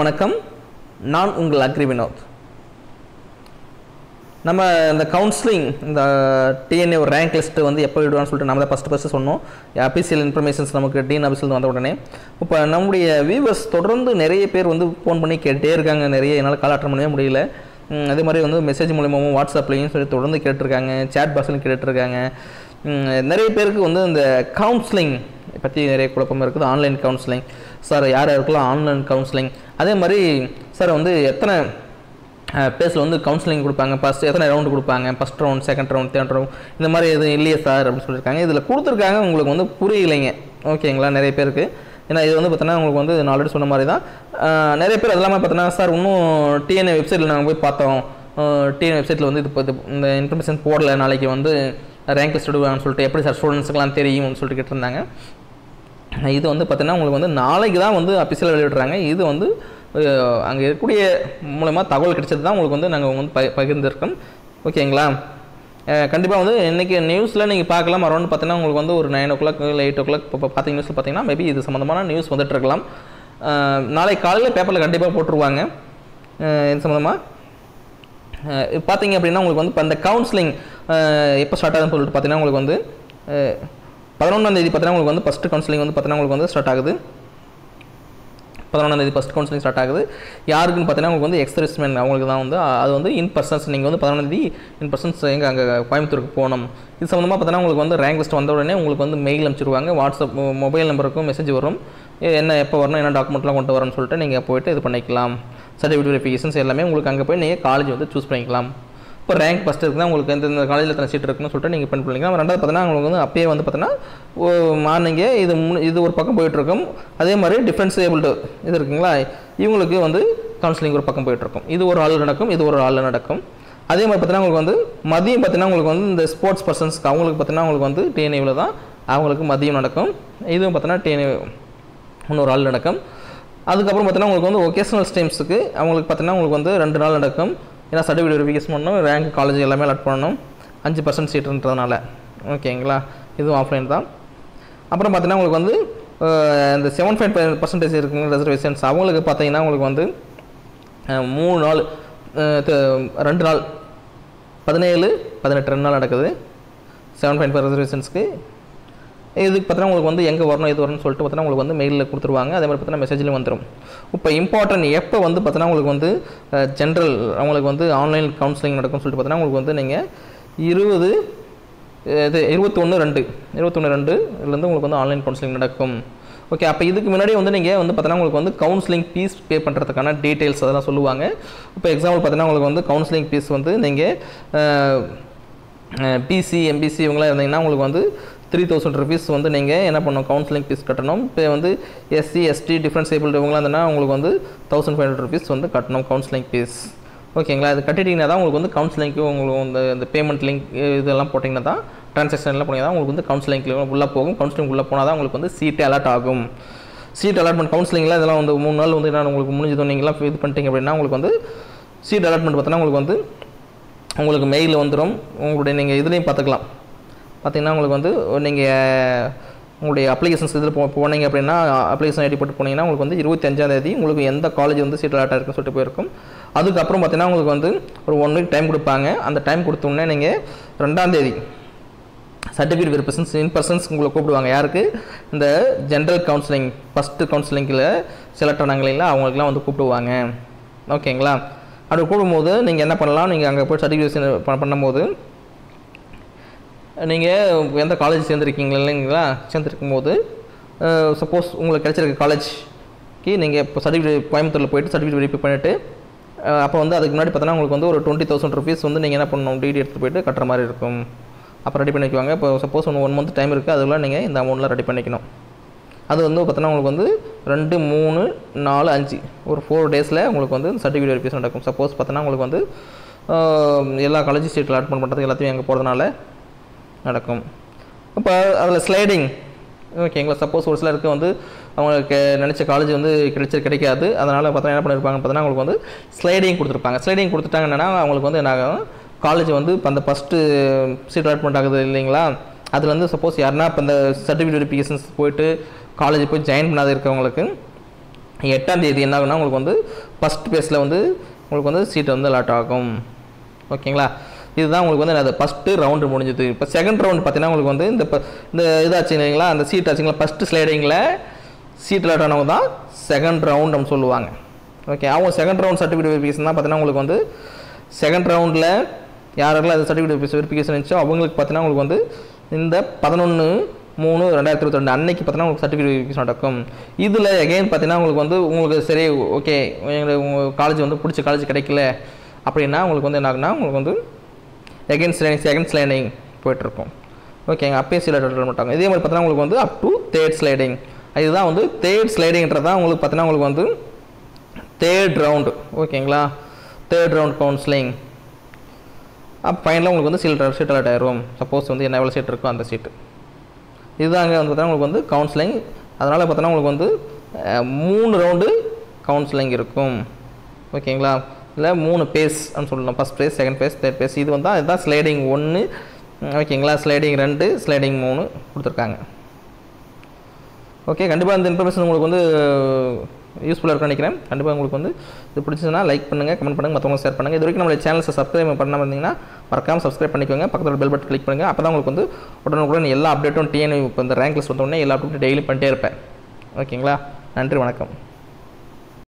வணக்கம் நான் உங்கள் அக்ரி வினோத் நம்ம இந்த கவுன்சிலிங் இந்த டிஎன்ஏ ஒரு ரேங்க் லிஸ்ட்டு வந்து எப்போ விடுவான்னு சொல்லிட்டு நம்ம தான் ஃபஸ்ட்டு ஃபஸ்ட்டு சொன்னோம் அபிசியல் இன்ஃபர்மேஷன்ஸ் நமக்கு டீன் ஆஃபீஸில் வந்த உடனே இப்போ நம்முடைய வியூவர்ஸ் தொடர்ந்து நிறைய பேர் வந்து ஃபோன் பண்ணி கேட்டே இருக்காங்க நிறைய என்னால் கால் அட்டன் பண்ணவே முடியல ம், அதே மாதிரி வந்து மெசேஜ் மூலியமாகவும் வாட்ஸ்அப்லேயும் சொல்லி தொடர்ந்து கேட்டிருக்காங்க சேட் பாக்ஸ்லையும் கேட்டுருக்காங்க ம், நிறைய பேருக்கு வந்து இந்த கவுன்சிலிங் பற்றி நிறைய குழப்பம் இருக்குது ஆன்லைன் கவுன்சிலிங் சார் யார் யாருக்கெல்லாம் ஆன்லைன் கவுன்சிலிங் அதே மாதிரி சார் வந்து எத்தனை பேஸில் வந்து கவுன்சிலிங் கொடுப்பாங்க ஃபஸ்ட் எத்தனை ரவுண்டு கொடுப்பாங்க first round second round third round இந்த மாதிரி எதுவும் இல்லையே சார் அப்படின்னு சொல்லியிருக்காங்க இதில் கொடுத்துருக்காங்க உங்களுக்கு வந்து புரியலைங்க ஓகேங்களா நிறைய பேருக்கு ஏன்னா இது வந்து பார்த்தீங்கன்னா உங்களுக்கு வந்து நான் ஆல்ரெடி சொன்ன மாதிரி தான் அஹ், நிறைய பேர் அது இல்லாமல் பார்த்தீங்கன்னா சார் இன்னும் டிஎன்ஏ வெப்சைட்டில் நாங்கள் போய் பார்த்தோம் டிஎன் வெப்சைட்டில் வந்து இது இப்போ இது இந்த இன்ஃபர்மேஷன் போடல நாளைக்கு வந்து ரேங்க் லிஸ்ட் விடுவாங்கன்னு சொல்லிட்டு எப்படி சார் ஸ்டூடெண்ட்ஸுக்கெல்லாம் தெரியும்னு சொல்லிட்டு கேட்டிருந்தாங்க இது வந்து பார்த்தீங்கன்னா உங்களுக்கு வந்து நாளைக்கு தான் வந்து அஃபிஷியலாக வெளியிடுறாங்க இது வந்து அங்கே இருக்கக்கூடிய மூலமாக தகவல் கிடைச்சது தான் உங்களுக்கு வந்து நாங்கள் வந்து ப பகிர்ந்திருக்கோம் ஓகேங்களா கண்டிப்பாக வந்து இன்றைக்கி நியூஸில் நீங்கள் பார்க்கலாம் அரௌண்ட் பார்த்தீங்கன்னா உங்களுக்கு வந்து ஒரு நைன் ஓ கிளாக் இல்லை எயிட் ஓ கிளாக் இப்போ பார்த்தீங்க நியூஸில் பார்த்தீங்கன்னா மேபி இது சம்மந்தமான நியூஸ் வந்துட்டு இருக்கலாம் அஹ், நாளைக்கு காலையில் பேப்பரில் கண்டிப்பாக போட்டுருவாங்க அஹ், இது சம்மந்தமாக இப்போ பார்த்தீங்க அப்படின்னா உங்களுக்கு வந்து இப்போ அந்த கவுன்சிலிங் எப்போ ஸ்டார்ட் ஆகுதுன்னு சொல்லிட்டு பார்த்தீங்கன்னா உங்களுக்கு வந்து பதினொன்றாம் தேதி பார்த்தீங்கன்னா உங்களுக்கு வந்து ஃபஸ்ட்டு கவுன்சிலிங் வந்து பார்த்தீங்கன்னா உங்களுக்கு வந்து ஸ்டார்ட் ஆகுது பதினொன்றாம் தேதி ஃபஸ்ட் கவுன்சிலிங் ஸ்டார்ட் ஆகுது யாருக்குன்னு பார்த்தீங்கன்னா உங்களுக்கு வந்து எக்ஸ்பிரஸ்மென் அவங்களுக்கு தான் வந்து அ- அது வந்து இன் பர்சன்ஸ் நீங்கள் வந்து பதினொன்றாம் தேதி இன் பர்சன்ஸ் எங்கே அங்கே கோயம்புத்தூருக்கு போகணும் இது சம்மந்தமாக பார்த்தீங்கன்னா உங்களுக்கு வந்து ரேங்க் லிஸ்ட் வந்த உடனே உங்களுக்கு வந்து மெயில் அனுப்பிச்சிருவாங்க வாட்ஸ்அப் மொபைல் நம்பருக்கும் மெசேஜ் வரும் எ- என்ன எப்போ வரணும் என்ன டாக்குமெண்ட்லாம் கொண்டு வரணும்னு சொல்லிட்டு நீங்கள் போயிட்டு இது பண்ணிக்கலாம் சர்டிஃபிகேட் வெரிஃபிகேஷன்ஸ் எல்லாமே உங்களுக்கு அங்கே போய் நீங்கள் காலேஜ் வந்து சூஸ் பண்ணிக்கலாம் இப்போ ரேங்க் ஃபஸ்ட் இருக்குன்னா உங்களுக்கு இந்த இந்த காலேஜில் எத்தனை சீட் இருக்குன்னு சொல்லிட்டு நீங்கள் பெண் பண்ணிக்கலாம் ரெண்டாவது பார்த்தீங்கன்னா உங்களுக்கு வந்து அப்பயே வந்து பார்த்தீங்கன்னா மார்னிங்கே இது முன்னு- இது ஒரு பக்கம் போயிட்டுருக்கும் அதே மாதிரி டிஃப்ரென்ஸேபிள்டு இது இருக்குங்களா இவங்களுக்கு வந்து கவுன்சிலிங் ஒரு பக்கம் போயிட்டுருக்கும் இது ஒரு ஆள் நடக்கும் இது ஒரு ஆள் நடக்கும் அதே மாதிரி பார்த்தீங்கன்னா உங்களுக்கு வந்து மதியம் பார்த்தீங்கன்னா உங்களுக்கு வந்து இந்த ஸ்போர்ட்ஸ் பர்சன்ஸ்க்கு அவங்களுக்கு பார்த்தீங்கன்னா உங்களுக்கு வந்து டிஎன்ஏவில் தான் அவங்களுக்கு மதியம் நடக்கும் இதுவும் பார்த்தீங்கன்னா டிஎன்ஏ இன்னொரு ஆள் நடக்கும் அதுக்கப்புறம் பார்த்தீங்கன்னா உங்களுக்கு வந்து ஒகேஷனல் ஸ்ட்ரீம்ஸுக்கு அவங்களுக்கு பார்த்தீங்கன்னா உங்களுக்கு வந்து ரெண்டு நாள் நடக்கும் ஏன்னா சர்டிஃபிகேட் வெரிஃபிகேஷன் பண்ணணும் ரேங்க் காலேஜ் எல்லாமே அலாட் பண்ணணும் அஞ்சு பர்சன்ட் சீட்டுன்றதுனால ஓகேங்களா இதுவும் ஆஃப்லைன் தான் அப்புறம் பார்த்தீங்கன்னா உங்களுக்கு வந்து அஹ், இந்த செவன் ஃபைவ் பர்சன்டேஜ் இருக்குங்க ரிசர்வேஷன்ஸ் அவங்களுக்கு பார்த்தீங்கன்னா உங்களுக்கு வந்து அஹ், மூணு நாள் அஹ், த- ரெண்டு நாள் பதினேழு பதினெட்டு ரெண்டு நாள் நடக்குது செவன் பாயிண்ட் ஃபைவ் ரிசர்வேஷன்ஸ்க்கு இதுக்கு பார்த்தீங்கன்னா உங்களுக்கு வந்து எங்கே வரணும் எது வரணும்னு சொல்லிட்டு பார்த்தீங்கன்னா உங்களுக்கு வந்து மெயிலில் கொடுத்துருவாங்க அதே மாதிரி பார்த்தீங்கன்னா மெசேஜில் வந்துடும் இப்போ இம்பார்ட்டன்ட் எப்போ வந்து பார்த்தீங்கன்னா உங்களுக்கு வந்து ஜென்ரல் அவங்களுக்கு வந்து ஆன்லைன் கவுன்சிலிங் நடக்கும்னு சொல்லிட்டு பார்த்தீங்கன்னா உங்களுக்கு வந்து நீங்கள் இருபது இது இருபத்தொன்று ரெண்டு இருபத்தொன்று ரெண்டுலேருந்து உங்களுக்கு வந்து ஆன்லைன் கவுன்சிலிங் நடக்கும் ஓகே அப்போ இதுக்கு முன்னாடி வந்து நீங்கள் வந்து பார்த்தீங்கன்னா உங்களுக்கு வந்து கவுன்சிலிங் ஃபீஸ் பே பண்ணுறதுக்கான டீட்டெயில்ஸ் அதெல்லாம் சொல்லுவாங்க இப்போ எக்ஸாம்பிள் பார்த்தீங்கன்னா உங்களுக்கு வந்து கவுன்சிலிங் ஃபீஸ் வந்து நீங்கள் பிசி எம்பிசி இவங்களாம் இருந்தீங்கன்னா உங்களுக்கு வந்து த்ரீ தௌசண்ட் ருபீஸ் வந்து நீங்கள் என்ன பண்ணணும் கவுன்சிலிங் ஃபீஸ் கட்டணும் இப்போ வந்து எஸ்சி எஸ்டி டிஃப்ரென்ஸ் ஏபிள் இவங்களாம் இருந்ததுன்னா உங்களுக்கு வந்து தௌசண்ட் ஃபைவ் ஹண்ட்ரட் ருபீஸ் வந்து கட்டணும் கவுன்சிலிங் ஃபீஸ் ஓகேங்களா அது கட்டிட்டீங்கன்னா தான் உங்களுக்கு வந்து கவுன்சிலிங்க்கு உங்களுக்கு இந்த இந்த பேமெண்ட் லிங்க் இதெல்லாம் போட்டிங்கன்னா தான் ட்ரான்சாக்ஷன்லாம் போனீங்கன்னா தான் உங்களுக்கு வந்து கவுன்சிலிங்க்கு உள்ளே போகும் கவுன்சிலிங் உள்ளே போனால் தான் உங்களுக்கு வந்து சீட்டே அலாட் ஆகும் சீட் அலாட்மெண்ட் கவுன்சிலிங்கில் இதெல்லாம் வந்து மூணு நாள் வந்து என்ன உங்களுக்கு முடிஞ்சதும் நீங்களாம் இது பண்ணிட்டீங்க அப்படின்னா உங்களுக்கு வந்து சீட் அலாட்மெண்ட் பார்த்தீங்கன்னா உங்களுக்கு வந்து உங்களுக்கு மெயில் வந்துடும் உங்களுடைய நீங்கள் இதுலேயும் பார்த்துக்கலாம் பார்த்தீங்கன்னா உங்களுக்கு வந்து நீங்கள் உங்களுடைய அப்ளிகேஷன்ஸ் இதில் போ போனீங்க அப்படின்னா அப்ளிகேஷன் ஐடி போட்டு போனீங்கன்னா உங்களுக்கு வந்து இருபத்தஞ்சாம் தேதி உங்களுக்கு எந்த காலேஜ் வந்து சீட் அலாட்டாக இருக்குன்னு சொல்லிட்டு போயிருக்கும் அதுக்கப்புறம் பார்த்தீங்கன்னா உங்களுக்கு வந்து ஒரு ஒன் வீக் டைம் கொடுப்பாங்க அந்த டைம் கொடுத்தோடனே நீங்கள் ரெண்டாம் தேதி சர்டிஃபிகேட் வெரிஃபிகேஷன்ஸ் இன் பர்சன்ஸ் உங்களை கூப்பிடுவாங்க யாருக்கு இந்த ஜென்ரல் கவுன்சிலிங் ஃபஸ்ட்டு கவுன்சிலிங்கில் செலக்ட் ஆனாங்க இல்லைங்களா அவங்களுக்குலாம் வந்து கூப்பிடுவாங்க ஓகேங்களா அப்படி கூப்பிடும்போது நீங்கள் என்ன பண்ணலாம் நீங்கள் அங்கே போய் சர்டிஃபிகேஷன் பண்ணும்போது நீங்கள் எந்த காலேஜ் சேர்ந்துருக்கீங்க இல்லைங்களா சேர்ந்துருக்கும் போது சப்போஸ் உங்களுக்கு கிடைச்சிருக்க காலேஜ்க்கு நீங்கள் இப்போ சர்டிஃபிகேட் கோயம்புத்தூரில் போயிட்டு சர்டிஃபிகேட் வெரிஃபை பண்ணிவிட்டு அப்போ வந்து அதுக்கு முன்னாடி பார்த்தோன்னா உங்களுக்கு வந்து ஒரு டுவெண்ட்டி தௌசண்ட் ருபீஸ் வந்து நீங்கள் என்ன பண்ணணும் டிடி எடுத்து போயிட்டு கட்டுற மாதிரி இருக்கும் அப்போ ரெடி பண்ணிக்குவாங்க இப்போ சப்போஸ் ஒன்று ஒன் மந்த் டைம் இருக்குது அதுக்குள்ள நீங்கள் இந்த அமௌண்ட்லாம் ரெடி பண்ணிக்கணும் அது வந்து பார்த்தோன்னா உங்களுக்கு வந்து ரெண்டு மூணு நாலு அஞ்சு ஒரு ஃபோர் டேஸில் உங்களுக்கு வந்து சர்டிஃபிகேட் வெரிஃபிகேஷன் நடக்கும் சப்போஸ் பார்த்தோன்னா உங்களுக்கு வந்து ஆஹ், எல்லா காலேஜ் சீட்டில் அட்மெண்ட் பண்ணுறது எல்லாத்தையும் அங்கே போகிறதுனால நடக்கும் இப்போ அதில் ஸ்லைடிங் ஓகேங்களா சப்போஸ் ஒரு சிலருக்கு வந்து அவங்களுக்கு நினச்ச காலேஜ் வந்து கிடைச்சி கிடைக்காது அதனால் பார்த்தா என்ன பண்ணியிருப்பாங்க பார்த்தீங்கன்னா அவங்களுக்கு வந்து ஸ்லைடிங் கொடுத்துருப்பாங்க ஸ்லைடிங் கொடுத்துட்டாங்கன்னா அவங்களுக்கு வந்து என்ன ஆகும் காலேஜ் வந்து இப்போ அந்த ஃபஸ்ட்டு சீட் அலாட்மெண்ட் ஆகுது இல்லைங்களா அதில் வந்து சப்போஸ் யாருன்னா இப்போ இந்த சர்டிஃபிகேட் வெரிஃபிகேஷன்ஸ் போயிட்டு காலேஜ் போய் ஜாயின் பண்ணாத இருக்கவங்களுக்கு எட்டாம் தேதி என்ன ஆகும்னா உங்களுக்கு வந்து ஃபஸ்ட் பேஸில் வந்து உங்களுக்கு வந்து சீட் வந்து அலாட் ஆகும் ஓகேங்களா இதுதான் உங்களுக்கு வந்து அது ஃபஸ்ட்டு ரவுண்டு முடிஞ்சது இப்போ செகண்ட் ரவுண்டு பார்த்தீங்கன்னா உங்களுக்கு வந்து இந்த ப- இந்த இதாச்சு இல்லைங்களா அந்த சீட் ஆச்சுங்களா ஃபஸ்ட்டு ஸ்லைடிங்கில் சீட் அலாட் ஆனவங்க தான் செகண்ட் ரவுண்ட் நம்ம சொல்லுவாங்க ஓகே அவங்க செகண்ட் ரவுண்ட் சர்டிஃபிகேட் வெரிஃபிகேஷன் தான் பார்த்தீங்கன்னா உங்களுக்கு வந்து செகண்ட் ரவுண்டில் யாரெல்லாம் அது சர்டிஃபிகேட் வெரிஃபிகேஷன் இருந்துச்சோ அவங்களுக்கு பார்த்தீங்கன்னா உங்களுக்கு வந்து இந்த பதினொன்று மூணு ரெண்டாயிரத்தி இருபத்தி ரெண்டு அன்னைக்கு பார்த்தீங்கன்னா உங்களுக்கு சர்டிஃபிகேட் வெரிஃபிகேஷன் நடக்கும் இதில் எகைன் பார்த்தீங்கன்னா உங்களுக்கு வந்து உங்களுக்கு சரி ஓகே எங்களுக்கு உங்கள் காலேஜ் வந்து பிடிச்ச காலேஜ் கிடைக்கல அப்படின்னா உங்களுக்கு வந்து என்ன ஆகுனா உங்களுக்கு வந்து எகைன் ஸ்லைடிங் செகண்ட் ஸ்லைடிங் போயிட்டுருக்கும் ஓகேங்க அப்பயும் சில டோட்டல் மாட்டாங்க இதே மாதிரி பார்த்தீங்கன்னா உங்களுக்கு வந்து அப் டு தேர்ட் ஸ்லைடிங் இதுதான் வந்து தேர்ட் ஸ்லைடிங்கிறது தான் உங்களுக்கு பார்த்தீங்கன்னா உங்களுக்கு வந்து தேர்ட் ரவுண்டு ஓகேங்களா தேர்ட் ரவுண்ட் கவுன்சிலிங் அப்போ ஃபைனலாக உங்களுக்கு வந்து சீட் சீட் அலாட் ஆயிரும் சப்போஸ் வந்து என்ன எவ்வளோ சீட் இருக்கோ அந்த சீட்டு இதுதாங்க வந்து பார்த்தீங்கன்னா உங்களுக்கு வந்து கவுன்சிலிங் அதனால் பார்த்தோன்னா உங்களுக்கு வந்து அஹ், மூணு ரவுண்டு கவுன்சிலிங் இருக்கும் ஓகேங்களா இல்லை மூணு பேஸ் அப்படின்னு சொல்லலாம் first phase second phase third phase இது வந்து இதுதான் ஸ்லைடிங் ஒன்று ஓகேங்களா ஸ்லைடிங் ரெண்டு ஸ்லைடிங் மூணு கொடுத்துருக்காங்க ஓகே கண்டிப்பாக இந்த இன்ஃபர்மேஷன் உங்களுக்கு வந்து யூஸ்ஃபுல்லாக இருக்கும்னு நினைக்கிறேன் கண்டிப்பாக உங்களுக்கு வந்து இது பிடிச்சதுன்னா லைக் பண்ணுங்கள் கமெண்ட் பண்ணுங்கள் மற்றவங்க ஷேர் பண்ணுங்கள் இது வரைக்கும் நம்மளுடைய சேனல்ஸை சப்ஸ்கிரைப் பண்ணாமல் இருந்தீங்கன்னா மறக்காமல் சப்ஸ்கிரைப் பண்ணிக்கோங்க பக்கத்தில் பெல் பட்டன் கிளிக் பண்ணுங்கள் அப்போ தான் உங்களுக்கு வந்து உடனுக்குடன் எல்லா அப்டேட்டும் டிஎன்யூ இப்போ இந்த ரேங்க் லிஸ்ட் வந்தோடனே எல்லா அப்டேட்டும் டெய்லி பண்ணிட்டே இருப்பேன் ஓகேங்களா நன்றி வணக்கம்